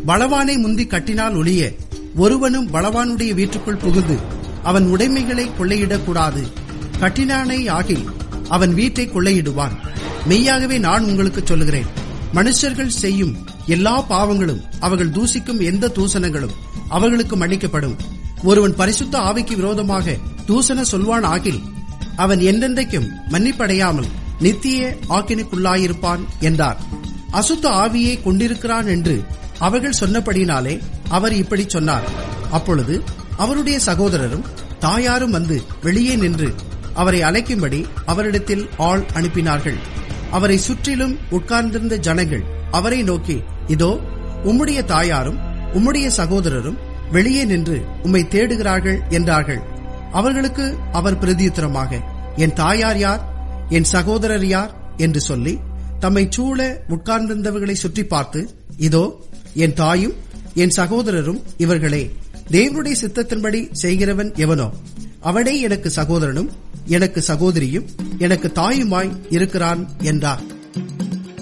பலவானை முந்தி கட்டினால் ஒழிய ஒருவனும் பலவானுடைய வீட்டுக்குள் புகுந்து அவன் உடைமைகளை கொள்ளையிடக்கூடாது கட்டினானே ஆகில் அவன் வீட்டை கொள்ளையிடுவான் மெய்யாகவே நான் உங்களுக்கு சொல்லுகிறேன் மனுஷர்கள் செய்யும் எல்லா பாவங்களும் அவர்கள் தூசிக்கும் எந்த தூசணங்களும் அவர்களுக்கு மன்னிக்கப்படும் ஒருவன் பரிசுத்த ஆவிக்கு விரோதமாக தூசண சொல்வான் ஆகில் அவன் என்றென்றைக்கும் மன்னிப்படையாமல் நித்திய ஆக்கினுக்குள்ளாயிருப்பான் என்றார் அசுத்த ஆவியை கொண்டிருக்கிறான் என்று அவர்கள் சொன்னபடினாலே அவர் இப்படி சொன்னார் அப்பொழுது அவருடைய சகோதரரும் தாயாரும் வந்து வெளியே நின்று அவரை அழைக்கும்படி அவரிடத்தில் ஆள் அனுப்பினார்கள் அவரை சுற்றிலும் உட்கார்ந்திருந்த ஜனங்கள் அவரை நோக்கி இதோ உம்முடைய தாயாரும் உம்முடைய சகோதரரும் வெளியே நின்று உம்மை தேடுகிறார்கள் என்றார்கள் அவர்களுக்கு அவர் பிரதியுத்தரமாக என் தாயார் யார் என் சகோதரர் யார் என்று சொல்லி தம்மை சூழ உட்கார்ந்திருந்தவர்களை சுற்றி பார்த்து இதோ என் தாயும் என் சகோதரரும் இவர்களே தேவனுடைய சித்தத்தின்படி செய்கிறவன் எவனோ அவனே எனக்கு சகோதரனும் எனக்கு சகோதரியும் எனக்கு தாயுமாய் இருக்கிறான் என்றார்